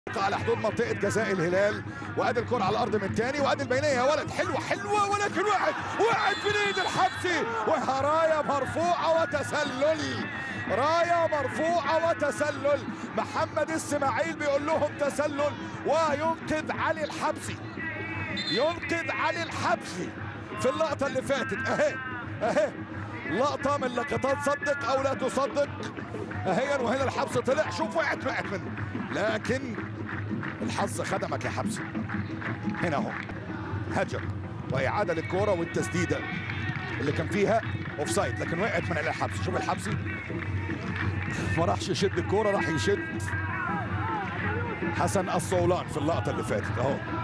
على حدود منطقة جزاء الهلال وادي الكرة على الأرض من تاني وادي البينية يا ولد حلوة حلوة ولكن وقعت وقعت في ايد الحبسي وراية مرفوعة وتسلل راية مرفوعة وتسلل محمد اسماعيل بيقول لهم تسلل وينقذ علي الحبسي ينقذ علي الحبسي في اللقطة اللي فاتت اهي اهي لقطة من لقطات صدق او لا تصدق اهي وهنا الحبس طلع شوف وقعت وقعت منه لكن الحظ خدمك يا حبسي هنا اهو هجر واعاده للكوره والتسديده اللي كان فيها اوف سايد لكن وقعت من الحبسي شوف الحبسي ما راحش يشد الكوره راح يشد حسن الصولان في اللقطه اللي فاتت اهو